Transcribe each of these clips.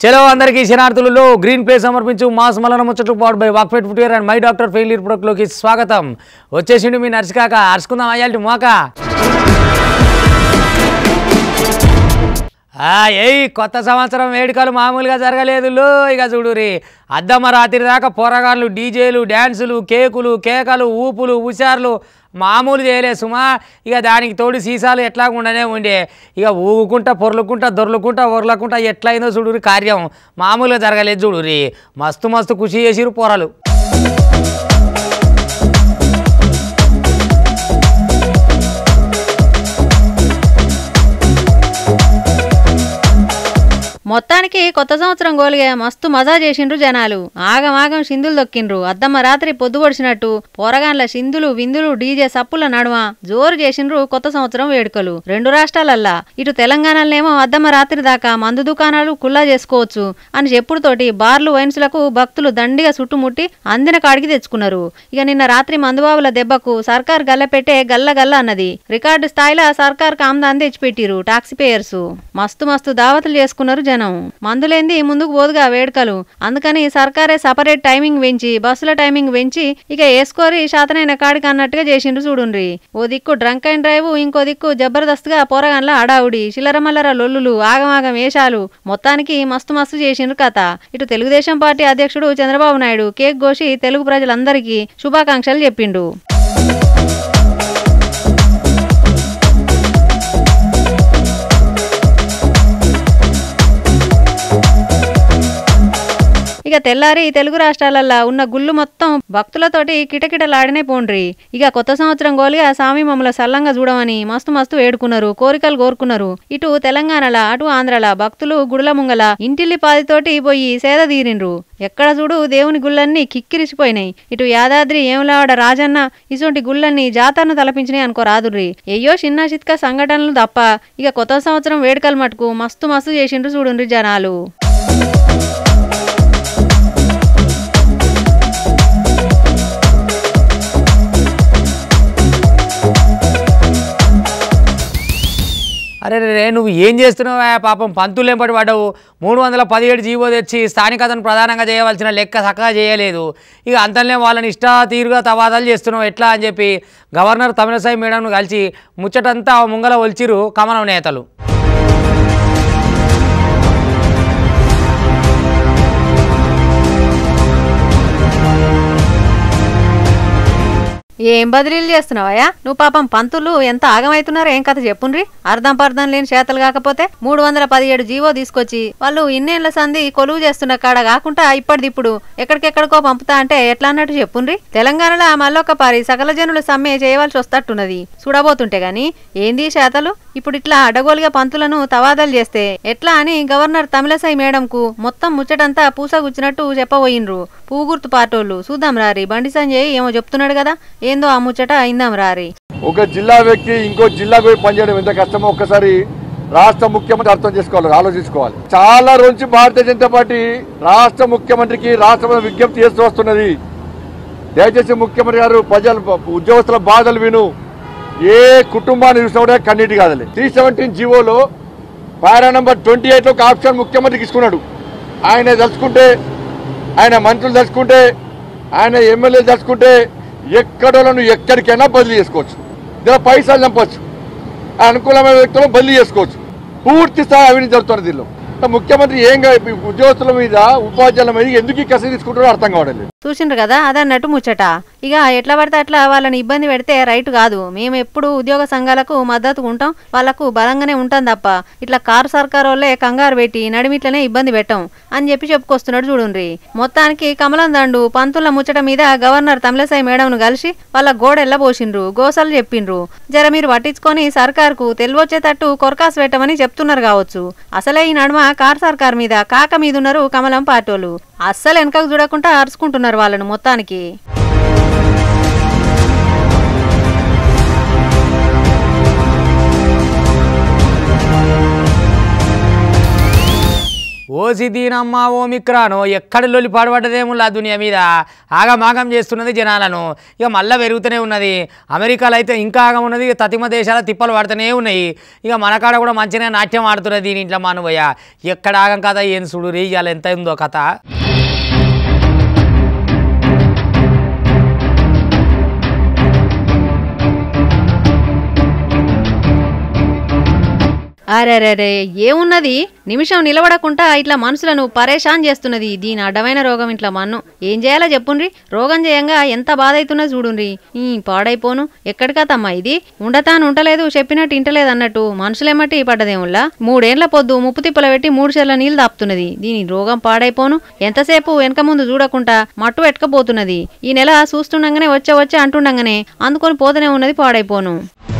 చలో అందరికీ శనార్థులలో గ్రీన్ ప్లే సమర్పించు మాస్ మలన ముచ్చట్లు పాడు బై వాక్ఫెట్ ఫుట్వేర్ అండ్ మై డాక్టర్ ఫెయిలియర్ ప్రొడక్ట్లోకి స్వాగతం వచ్చేసిండు మీ నర్సికాక అరుచుకుందాం అయ్యాలి మోక ఆ, ఏయ్ కొత్త సంవత్సరం వేడుకలు మామూలుగా జరగలేదు లో ఇక చూడురి అద్దమ్మ రాత్రి దాకా పోరగాళ్ళు డీజేలు డ్యాన్సులు కేకులు కేకలు ఊపులు ఉషార్లు మామూలు చేయలే సుమా ఇక దానికి తోడు సీసాలు ఎట్లాగుండానే ఉండే ఇక ఊగుకుంటా పొర్లుకుంటా దొర్లుకుంటా ఒర్లకుంటా ఎట్లయిందో చూడురి కార్యం మామూలుగా జరగలేదు చూడురి మస్తు మస్తు ఖుషి చేసిరు పోరలు మొత్తానికి కొత్త సంవత్సరం గోలిగా మస్తు మజా చేసిండ్రు జనాలు ఆగం ఆగం సింధులు దొక్కిండ్రు అద్దమ్మ రాత్రి పొద్దు పొడిచినట్టు పోరగాన్ల సింధులు విందులు డీజే సప్పుల నడుమ జోరు చేసిండ్రు కొత్త సంవత్సరం వేడుకలు రెండు రాష్ట్రాలల్లా ఇటు తెలంగాణలోనేమో అద్దమ్మ రాత్రి దాకా మందు దుకాణాలు కుల్లా చేసుకోవచ్చు అని చెప్పుడుతోటి బార్లు వైన్స్లకు భక్తులు దండిగా చుట్టుముట్టి అందిన కాడికి తెచ్చుకున్నారు ఇక నిన్న రాత్రి మందుబాబుల దెబ్బకు సర్కార్ గల్లపెట్టే గల్ల గల్ల అన్నది రికార్డు స్థాయిలో సర్కార్ కామ్దాన్ తెచ్చిపెట్టిరు టాక్సీ పేయర్స్ మస్తు మస్తు దావతులు చేసుకున్నారు జనం మందులేంది ముందుకు పోదుగా వేడుకలు అందుకని సర్కారే సపరేట్ టైమింగ్ పెంచి బస్సుల టైమింగ్ పెంచి ఇక వేసుకోరి శాతనైన కాడికి అన్నట్టుగా చేసిండ్రు చూడుండ్రి ఓ దిక్కు డ్రంక్ అండ్ డ్రైవ్ ఇంకో దిక్కు జబర్దస్త్గా పోరగాన్ల అడావుడి చిల్లరమల్లర లొల్లులు ఆగమాగం వేషాలు మొత్తానికి మస్తు మస్తు చేసిండ్రు కథ ఇటు తెలుగుదేశం పార్టీ అధ్యక్షుడు చంద్రబాబు నాయుడు కేక్ గోసి తెలుగు ప్రజలందరికీ శుభాకాంక్షలు చెప్పిండు ఇక తెల్లారి తెలుగు రాష్ట్రాలల్లో ఉన్న గుళ్ళు మొత్తం భక్తులతోటి కిటకిటలాడినే పోండ్రి ఇక కొత్త సంవత్సరం గోలిగా స్వామి మమ్మల సల్లంగా చూడమని మస్తు మస్తు వేడుకున్నారు కోరికలు కోరుకున్నారు ఇటు తెలంగాణల అటు ఆంధ్రాల భక్తులు గుడుల ముంగల ఇంటిల్లి పాదితోటి పోయి సేద తీరిండ్రు ఎక్కడ చూడు దేవుని గుళ్ళన్నీ కిక్కిరిసిపోయినాయి ఇటు యాదాద్రి ఏములాడ రాజన్న ఇటువంటి గుళ్ళన్నీ జాతరను తలపించినాయి అనుకో రాదుర్రి అయ్యో చిన్న చిత్క సంఘటనలు తప్ప ఇక కొత్త సంవత్సరం వేడుకల మటుకు మస్తు మస్తు చేసిండ్రు చూడుండ్రి జనాలు అరే రే నువ్వు ఏం చేస్తున్నావా పాపం పంతులు ఎంపటి పడ్డావు మూడు వందల పదిహేడు జీవో తెచ్చి స్థానికతను ప్రధానంగా చేయవలసిన లెక్క చక్కగా చేయలేదు ఇక అంతలోనే వాళ్ళని ఇష్ట తీరుగా తవాదాలు చేస్తున్నావు ఎట్లా అని చెప్పి గవర్నర్ తమిళసాయి మేడంను కలిసి ముచ్చటంతా ఆ ముంగల ఒలిచిరు కమలం నేతలు ఏం బదిలీలు చేస్తున్నావయ్యా నువ్వు పాపం పంతులు ఎంత ఆగమైతున్నారో ఏం కథ చెప్పుండ్రి అర్థం పర్థం లేని చేతలు కాకపోతే మూడు వందల పదిహేడు జీవో తీసుకొచ్చి వాళ్ళు ఇన్నేళ్ల సంధి కొలువు చేస్తున్న కాడ కాకుండా ఇప్పటిదిప్పుడు ఎక్కడికెక్కడికో పంపుతా అంటే ఎట్లా అన్నట్టు చెప్పుండ్రి తెలంగాణలో మళ్ళొక పారి సకల జనుల సమ్మె చేయవలసి వస్తట్టున్నది చూడబోతుంటే గాని ఏంది ఈ చేతలు ఇప్పుడు ఇట్లా అడగోలుగా పంతులను తవాదాలు చేస్తే ఎట్లా అని గవర్నర్ తమిళసాయి మేడంకు మొత్తం ముచ్చటంతా పూసగుచ్చినట్టు చెప్పబోయిన్రు పూగుర్తు పార్టోళ్ళు చూద్దాం రారి బండి సంజయ్ ఏమో చెప్తున్నాడు కదా ఏందో ఆ ముచ్చట అయిందాం రారి ఒక జిల్లా వ్యక్తి ఇంకో జిల్లాకు పోయి పనిచేయడం ఎంత కష్టమో ఒక్కసారి రాష్ట్ర ముఖ్యమంత్రి అర్థం చేసుకోవాలి ఆలోచించుకోవాలి చాలా రోజు భారతీయ జనతా పార్టీ రాష్ట్ర ముఖ్యమంత్రికి రాష్ట్ర విజ్ఞప్తి చేస్తూ వస్తున్నది దయచేసి ముఖ్యమంత్రి గారు ప్రజల ఉద్యోగస్తుల బాధలు విను ఏ కుటుంబాన్ని చూసినా కూడా కన్నీటి కాదలే త్రీ సెవెంటీన్ జీవోలో పారా నంబర్ ట్వంటీ ఎయిట్ ఒక ఆప్షన్ ముఖ్యమంత్రికి ఇస్తున్నాడు ఆయన తలుచుకుంటే ఆయన మంత్రులు తలుచుకుంటే ఆయన ఎమ్మెల్యేలు తలుచుకుంటే ఎక్కడోళ్ళను ఎక్కడికైనా బదిలీ చేసుకోవచ్చు ఇలా పైసలు చంపొచ్చు ఆ అనుకూలమైన వ్యక్తులను బదిలీ చేసుకోవచ్చు పూర్తి స్థాయి అవినీతి జరుగుతున్నది దీనిలో ముఖ్యమంత్రి ఏం గా- ఉద్యోగస్తుల మీద ఉపాధ్యాయుల మీద ఎందుకు ఈ కసి తీసుకుంటారో అర్థం కావడం లేదు చూసిండ్రు కదా అదన్నట్టు ముచ్చట ఇక ఎట్లా పడితే అట్లా వాళ్ళని ఇబ్బంది పెడితే రైట్ కాదు మేము ఎప్పుడు ఉద్యోగ సంఘాలకు మద్దతు ఉంటాం వాళ్ళకు బలంగానే ఉంటాం తప్ప ఇట్లా కారు సర్కార్ వాళ్ళే కంగారు పెట్టి నడిమిట్లనే ఇబ్బంది పెట్టాం అని చెప్పి చెప్పుకొస్తున్నాడు చూడుండ్రి మొత్తానికి కమలం దండు పంతుల ముచ్చట మీద గవర్నర్ తమిళసాయి మేడంను కలిసి వాళ్ళ గోడెల్ల పోసిండ్రు గోసలు చెప్పిండ్రు జర మీరు పట్టించుకొని సర్కార్కు తెలివొచ్చేటట్టు కొరకాసు పెట్టమని చెప్తున్నారు కావచ్చు అసలే ఈ నడుమ కార్ సర్కార్ మీద కాక మీద ఉన్నారు కమలం పార్టోలు అస్సలు వెనకకు చూడకుండా అరుచుకుంటున్నారు వాళ్ళను మొత్తానికి ఓసి దీనమ్మ ఓమిక్రాను ఎక్కడ లొల్లి పాడుపడ్డదేముల్లా దునియా మీద ఆగమాగం చేస్తున్నది జనాలను ఇక మళ్ళీ పెరుగుతూనే ఉన్నది అమెరికాలో అయితే ఇంకా ఆగం ఉన్నది ఇక తతిమ దేశాల తిప్పలు పడుతూనే ఉన్నాయి ఇక మన కాడ కూడా మంచిగా నాట్యం ఆడుతున్నది దీని ఇంట్లో మానువయ్య ఎక్కడ ఆగం కథ ఏం చూడు రీ ఇవాళ ఎంత ఉందో కథ అరెరెరే ఏమున్నది నిమిషం నిలబడకుండా ఇట్లా మనుషులను పరేషాన్ చేస్తున్నది దీని అడ్డమైన రోగం ఇట్లా మన్ను ఏం చేయాలో చెప్పుండ్రి రోగం చేయంగా ఎంత బాధ అవుతున్నది చూడుండ్రి ఈ పాడైపోను ఎక్కడికతమ్మా ఇది ఉండతాను ఉంటలేదు చెప్పినట్టు ఇంటలేదు అన్నట్టు మనుషులేమట్టి పడ్డదేముల్లా మూడేండ్ల పొద్దు ముప్పు తిప్పల పెట్టి మూడు చెర్ల నీళ్లు దాపుతున్నది దీని రోగం పాడైపోను ఎంతసేపు వెనక ముందు చూడకుండా మట్టు ఎట్టకపోతున్నది ఈ నెల చూస్తుండగానే వచ్చే వచ్చే అంటుండగానే అందుకొని పోతూనే ఉన్నది పాడైపోను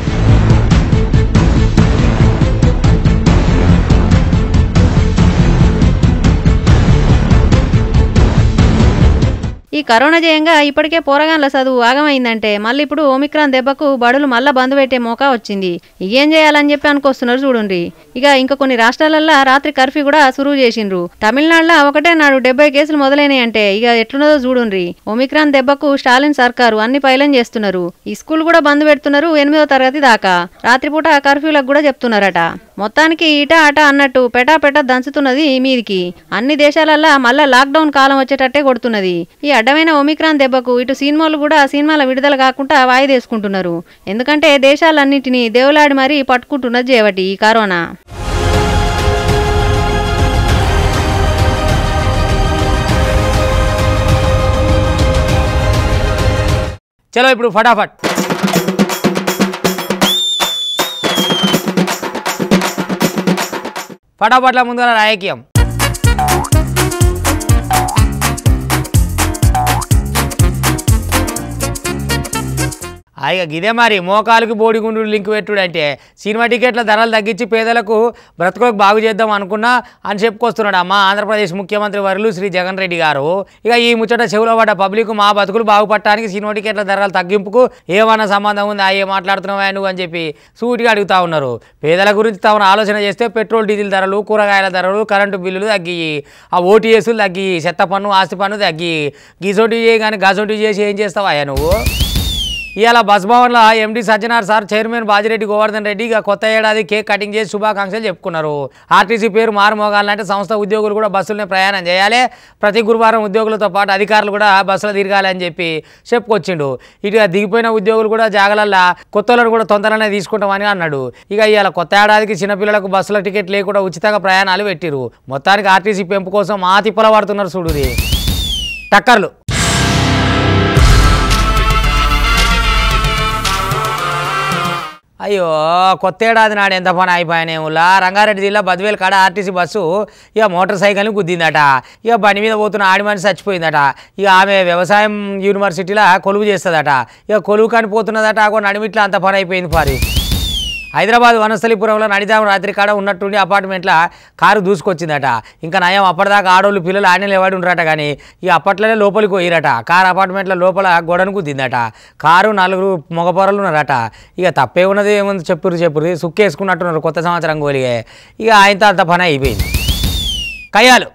ఈ కరోనా జయంగా ఇప్పటికే పోరగాన్ల చదువు ఆగమైందంటే మళ్ళీ ఇప్పుడు ఓమిక్రాన్ దెబ్బకు బడులు మళ్ళా బంద్ పెట్టే మోకా వచ్చింది ఇగేం చేయాలని చెప్పి అనుకొస్తున్నారు చూడండి ఇక ఇంకా కొన్ని రాష్ట్రాలల్లో రాత్రి కర్ఫ్యూ కూడా సురువు చేసిండ్రు తమిళనాడులో ఒకటే నాడు డెబ్బై కేసులు మొదలైనాయి అంటే ఇక ఎట్లున్నదో చూడుండ్రి ఒమిక్రాన్ దెబ్బకు స్టాలిన్ సర్కారు అన్ని పైలం చేస్తున్నారు ఈ స్కూల్ కూడా బంద్ పెడుతున్నారు ఎనిమిదో తరగతి దాకా రాత్రిపూట కర్ఫ్యూలకు కూడా చెప్తున్నారట మొత్తానికి ఇట అట అన్నట్టు పెటా పెటా దంచుతున్నది మీదికి అన్ని దేశాలల్లా మళ్ళా లాక్డౌన్ కాలం వచ్చేటట్టే కొడుతున్నది ఈ అడ్డమైన ఒమిక్రాన్ దెబ్బకు ఇటు సినిమాలు కూడా సినిమాల విడుదల కాకుండా వాయిదేసుకుంటున్నారు ఎందుకంటే దేశాలన్నింటినీ దేవులాడి మరీ పట్టుకుంటున్నది చేవటి ఈ కరోనా చలో ఇప్పుడు ఫటాఫట్ ఫటాఫట్ల ముందుగా రాజకీయం ఇక గిదే మరి మోకాలుకి బోడిగుండు లింక్ పెట్టుడు అంటే సినిమా టికెట్ల ధరలు తగ్గించి పేదలకు బ్రతుకులకు బాగు చేద్దాం అనుకున్నా అని చెప్పుకొస్తున్నాడు అమ్మ ఆంధ్రప్రదేశ్ ముఖ్యమంత్రి వర్యులు శ్రీ జగన్ రెడ్డి గారు ఇక ఈ ముచ్చట చెవులో పడ్డ పబ్లిక్ మా బతుకులు బాగుపడటానికి సినిమా టికెట్ల ధరల తగ్గింపుకు ఏమన్నా సంబంధం ఉంది ఆ ఏ మాట్లాడుతున్నావా నువ్వు అని చెప్పి సూటిగా అడుగుతా ఉన్నారు పేదల గురించి తాము ఆలోచన చేస్తే పెట్రోల్ డీజిల్ ధరలు కూరగాయల ధరలు కరెంటు బిల్లులు తగ్గి ఆ ఓటీఎస్లు తగ్గి చెత్త పన్ను ఆస్తి పన్ను తగ్గి గీసోటి చేయి కానీ గసోటి చేసి ఏం చేస్తావా నువ్వు ఇవాళ బస్ భవన్లో MD Sajjanar sir chairman Bajireddy Govardhan Reddy ఇక కొత్త ఏడాది కేక్ కటింగ్ చేసి శుభాకాంక్షలు చెప్పుకున్నారు ఆర్టీసీ పేరు మారుమోగాలంటే సంస్థ ఉద్యోగులు కూడా బస్సులనే ప్రయాణం చేయాలి ప్రతి గురువారం ఉద్యోగులతో పాటు అధికారులు కూడా బస్సులో తిరగాలి అని చెప్పి చెప్పుకొచ్చిండు ఇటుగా దిగిపోయిన ఉద్యోగులు కూడా జాగలల్లా కొత్త వాళ్ళని కూడా తొందరనే తీసుకుంటామని అన్నాడు ఇక ఇవాళ కొత్త ఏడాదికి చిన్నపిల్లలకు బస్సుల టికెట్ లేకుండా ఉచితంగా ప్రయాణాలు పెట్టిరు మొత్తానికి ఆర్టీసీ పెంపు కోసం మా తిప్పల పడుతున్నారు చూడుది టక్కర్లు అయ్యో కొత్త ఏడాది నాడు ఎంత పని అయిపోయానేములా రంగారెడ్డి జిల్లా బద్వేల్ కాడ ఆర్టీసీ బస్సు ఇక మోటార్ సైకిల్ని గుద్దిందట ఇక బండి మీద పోతున్న ఆడి మనిషి చచ్చిపోయిందట ఇక ఆమె వ్యవసాయం యూనివర్సిటీలో కొలువు చేస్తుందట ఇక కొలువు కాని పోతున్నదట ఆ నడిమిట్లా అంత పని అయిపోయింది పారి హైదరాబాద్ వనస్థలిపురంలో నడిదాం రాత్రి కాడ ఉన్నట్టుండి అపార్ట్మెంట్లో కారు దూసుకొచ్చిందట ఇంకా నయం అప్పటిదాకా ఆడోళ్ళు పిల్లలు ఆడనే లేవాడి ఉండరట కానీ ఇక అప్పట్లోనే లోపలికి పోయిరట కారు అపార్ట్మెంట్లో లోపల గోడను గుద్దిందట కారు నలుగురు మగపోరలు ఉన్నారట ఇక తప్పే ఉన్నది ఏముంది చెప్పురు చెప్పురు సుక్కేసుకున్నట్టున్నారు కొత్త సంవత్సరం గోలిగే ఇక ఆయనతో అంత పని అయిపోయింది కయ్యాలు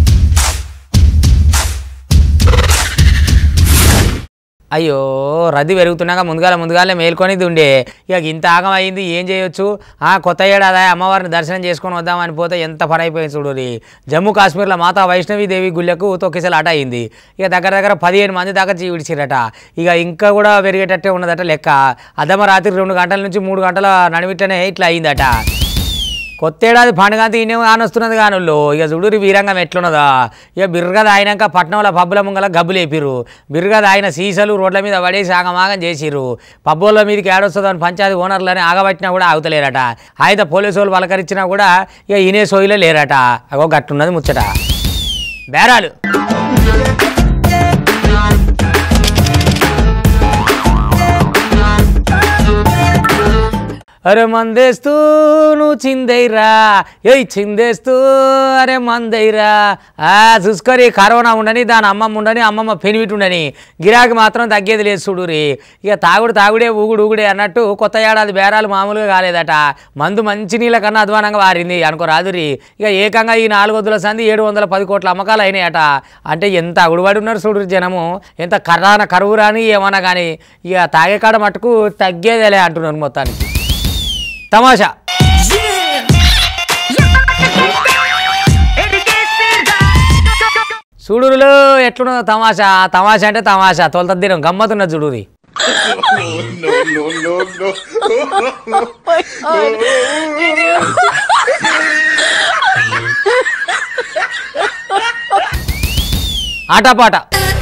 అయ్యో రద్దీ పెరుగుతున్నాక ముందుగాల ముందుగాలే మేల్కొనిది ఉండే ఇక ఇంత ఆగం అయింది ఏం చేయొచ్చు ఆ కొత్త ఏడాది అమ్మవారిని దర్శనం చేసుకొని వద్దామని పోతే ఎంత పని అయిపోయింది చూడు జమ్మూ కాశ్మీర్లో మాతా వైష్ణవి దేవి గుళ్ళకు తొక్కిసలు అట అయింది ఇక దగ్గర దగ్గర పదిహేను మంది దాకా చీ విడిచిరట ఇక ఇంకా కూడా పెరిగేటట్టే ఉన్నదట లెక్క అద్దమ రాత్రి రెండు గంటల నుంచి మూడు గంటల నడిమిట్టనే ఇట్లా అయిందట కొత్తేడాది పండుగ ఇన్నే కానొస్తున్నది కానుళ్ళు ఇక చూడురి వీరంగం ఎట్లున్నదా ఇక బిర్రగా తాగినాక పట్నంలో పబ్బుల ముంగల గబ్బులు వేపిర్రు బిర్రగా తాగిన సీసలు రోడ్ల మీద పడేసి ఆగమాగం చేసిర్రు పబ్బుల మీదకి ఏడొస్తుందని పంచాయతీ ఓనర్లని ఆగబట్టినా కూడా ఆగుతలేరట అయితే పోలీసు వాళ్ళు పలకరించినా కూడా ఇక ఇనే సోయిలో లేరట అగో గట్టున్నది ముచ్చట బేరాలు అరే మందేస్తూ నువ్వు చిందైరా ఏయ్ చిందేస్తూ అరే మందైరా ఆ చూసుకొని కరోనా ఉండని దాని అమ్మమ్మ ఉండని అమ్మమ్మ పెనిమిటి ఉండని గిరాకీ మాత్రం తగ్గేది లేదు చూడురి ఇక తాగుడు తాగుడే ఊగుడు ఊగుడే అన్నట్టు కొత్త ఏడాది బేరాలు మామూలుగా కాలేదట మందు మంచి నీళ్ళ కన్నా అధ్వానంగా వారింది అనుకో రాదురి ఇక ఏకంగా ఈ నాలుగు వందల సంది ఏడు వందల పది కోట్ల అమ్మకాలు అయినాయట అంటే ఎంత అగుడుబడి ఉన్నారు చూడు జనము ఎంత కర్రాన కరువు రాని ఏమన్నా కానీ ఇక తాగే కాడ మట్టుకు తగ్గేదేలే అంటున్నారు మొత్తానికి తమాషా చూడురులు ఎట్లున్నదో తమాషా తమాషా అంటే తమాషా తొలత దినం గమ్మతున్నది చూడురి ఆటపాట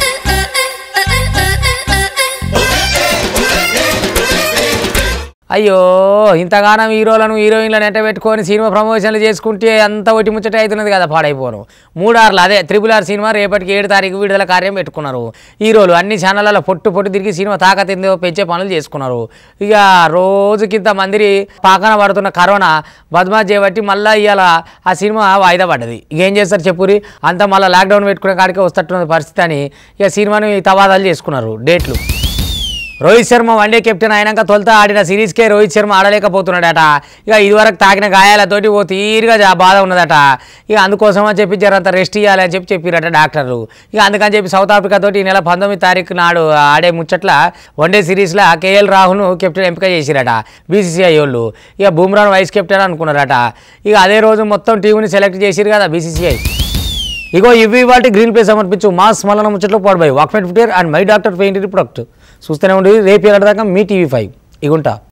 అయ్యో ఇంతగానం హీరోలను హీరోయిన్లను ఎంట పెట్టుకొని సినిమా ప్రమోషన్లు చేసుకుంటే అంత ఒకటి ముచ్చట అవుతున్నది కదా పాడైపోను మూడార్లు అదే త్రిపుల్ ఆర్ సినిమా రేపటికి ఏడు తారీఖు విడుదల కార్యం పెట్టుకున్నారు హీరోలు అన్ని ఛానళ్ళలో పొట్టు పొట్టు తిరిగి సినిమా తాకతిందో పెంచే పనులు చేసుకున్నారు ఇక రోజుకింత మందిరి పాకన పడుతున్న కరోనా బద్మాష్ చేయబట్టి మళ్ళీ ఇవాళ ఆ సినిమా వాయిదా పడ్డది ఇక ఏం చేస్తారు చెప్పురి అంతా మళ్ళీ లాక్డౌన్ పెట్టుకునే కాడికే వస్తట్టున్న పరిస్థితి అని ఇక సినిమాని తవాదాలు చేసుకున్నారు డేట్లు రోహిత్ శర్మ వన్డే కెప్టెన్ అయినాక తొలుత ఆడిన సిరీస్కే రోహిత్ శర్మ ఆడలేకపోతున్నాడట ఇక ఇదివరకు తాకిన గాయాలతోటి ఓ తీరుగా జా- బాధ ఉన్నదట ఇక అందుకోసం అని చెప్పి జరంత రెస్ట్ ఇవ్వాలి అని చెప్పి చెప్పిరట డాక్టర్లు ఇక అందుకని చెప్పి సౌత్ ఆఫ్రికా తోటి ఈ నెల పంతొమ్మిది తారీఖు నాడు ఆడే ముచ్చట్ల వన్డే సిరీస్లో కేఎల్ రాహుల్ను కెప్టెన్ ఎంపిక చేసిరట బీసీసీఐ వాళ్ళు ఇక బుమ్రాన్ వైస్ కెప్టెన్ అనుకున్నారట ఇక అదే రోజు మొత్తం టీంని సెలెక్ట్ చేసిరు కదా బీసీసీఐ ఇగో ఇవి వాటి గ్రీన్ ప్లే సమర్పించు మాస్ మలన ముచ్చట్లు పాడుబాయి వాక్మెట్ ఫిటేర్ and my doctor pain product చూస్తూనే ఉండి రేపు ఎలాంటి దాకా మీ టీవీ ఫైవ్ ఇగుంటా